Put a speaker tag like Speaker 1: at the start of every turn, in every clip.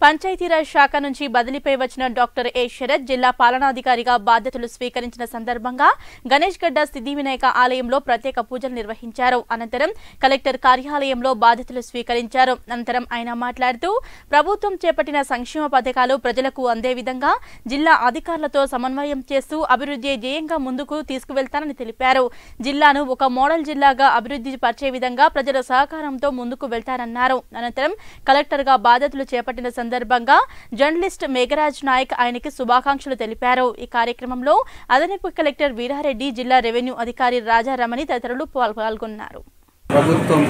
Speaker 1: పంచాయతీరాజ్ శాఖ నుంచి బదిలీపై వచ్చిన డాక్టర్ ఏ శరత్ జిల్లా పాలనాధికారిగా బాధ్యతలు స్వీకరించిన సందర్భంగా గణేష్ గడ్డ సిద్ధి వినాయక ఆలయంలో ప్రత్యేక పూజలు నిర్వహించారు అనంతరం కలెక్టర్ కార్యాలయంలో బాధ్యతలు స్వీకరించారు అనంతరం ఆయన మాట్లాడుతూ ప్రభుత్వం చేపట్టిన సంక్షేమ పథకాలు ప్రజలకు అందే విధంగా జిల్లా అధికారులతో సమన్వయం చేస్తూ అభివృద్ధి ధ్యేయంగా ముందుకు తీసుకువెళ్తానని తెలిపారు జిల్లాను ఒక మోడల్ జిల్లాగా అభివృద్ధి పరిచే విధంగా ప్రజల సహకారంతో ముందుకు వెళ్తారన్నారు అనంతరం కలెక్టర్గా బాధ్యతలు చేపట్టిన సందర్భంగా జర్నలిస్ట్ మేఘరాజ్ నాయక్ ఆయనకి శుభాకాంక్షలు తెలిపారు ఈ కార్యక్రమంలో అదనపు కలెక్టర్ వీరారెడ్డి జిల్లా రెవెన్యూ అధికారి రాజారమణి తదితరులు పాల్- పాల్గొన్నారు
Speaker 2: ప్రభుత్వం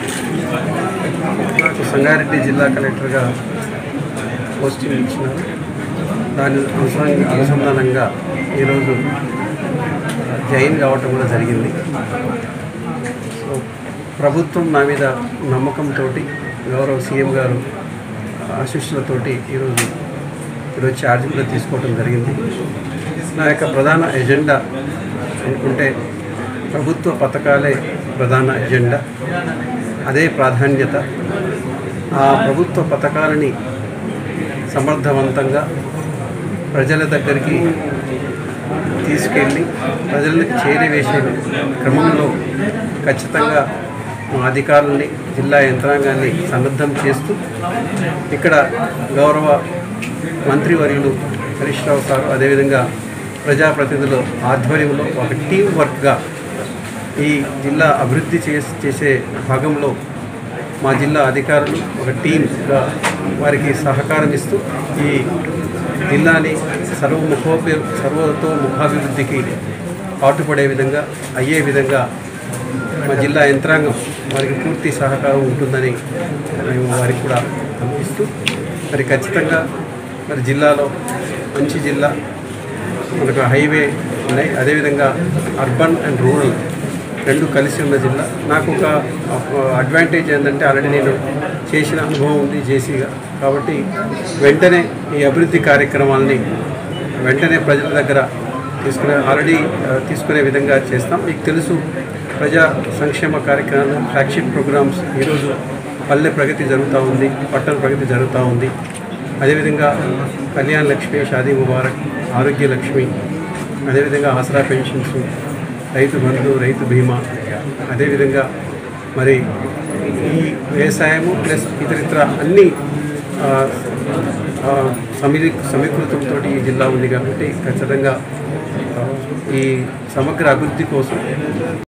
Speaker 2: నాకు సంగారెడ్డి జిల్లా కలెక్టర్గా పోస్టింగ్ ఇచ్చినారు దాని అనుసంగా అనుసంధానంగా ఈరోజు జైన్ కావటం కూడా జరిగింది సో ప్రభుత్వం నా మీద నమ్మకంతో గౌరవ సీఎం గారు ఆశీస్సులతోటి ఈరోజు ఈరోజు ఛార్జ్ కూడా తీసుకోవడం జరిగింది నా యొక్క ప్రధాన ఎజెండా అనుకుంటే ప్రభుత్వ పథకాలే ప్రధాన ఎజెండా అదే ప్రాధాన్యత ఆ ప్రభుత్వ పథకాలని సమర్థవంతంగా ప్రజల దగ్గరికి తీసుకెళ్ళి ప్రజలకు చేరవేసే క్రమంలో ఖచ్చితంగా మా అధికారుల్ని జిల్లా యంత్రాంగాన్ని సన్నద్ధం చేస్తూ ఇక్కడ గౌరవ మంత్రివర్యులు హరీష్ రావు సార్ అదేవిధంగా ప్రజాప్రతినిధుల ఆధ్వర్యంలో ఒక టీం వర్క్గా ఈ జిల్లా అభివృద్ధి చేస్- చేసే భాగంలో మా జిల్లా అధికారులు ఒక టీమ్గా వారికి సహకారం ఇస్తూ ఈ జిల్లాని సర్వముఖోపి సర్వతో ముఖాభివృద్ధికి పాటుపడే విధంగా అయ్యే విధంగా మా జిల్లా యంత్రాంగం వారికి పూర్తి సహకారం ఉంటుందని మేము వారికి కూడా పంపిస్తూ మరి ఖచ్చితంగా మరి జిల్లాలో మంచి జిల్లా మనకు హైవే ఉన్నాయి అదేవిధంగా అర్బన్ అండ్ రూరల్ రెండు కలిసి ఉన్న జిల్లా నాకు ఒక అడ్వాంటేజ్ ఏంటంటే ఆల్రెడీ నేను చేసిన అనుభవం ఉంది జేసీగా కాబట్టి వెంటనే ఈ అభివృద్ధి కార్యక్రమాలని వెంటనే ప్రజల దగ్గర తీసుకునే ఆల్రెడీ ఆ, తీసుకునే విధంగా చేస్తాం మీకు తెలుసు ప్రజా సంక్షేమ కార్యక్రమాలు ఫ్లాగ్షిప్ ప్రోగ్రామ్స్ ఈరోజు పల్లె ప్రగతి జరుగుతూ ఉంది పట్టణ ప్రగతి జరుగుతూ ఉంది అదేవిధంగా కళ్యాణ్ లక్ష్మి షాదీ ముబారక్ ఆరోగ్య లక్ష్మి అదేవిధంగా ఆసరా పెన్షన్స్ రైతు బంధు రైతు బీమా అదేవిధంగా మరి ఈ వ్యవసాయము ప్లస్ ఇతరితర అన్ని ఆ, ఆ, సమీ సమీకృతంతో ఈ జిల్లా ఉంది కాబట్టి ఖచ్చితంగా ఆ, ఈ సమగ్ర అభివృద్ధి కోసం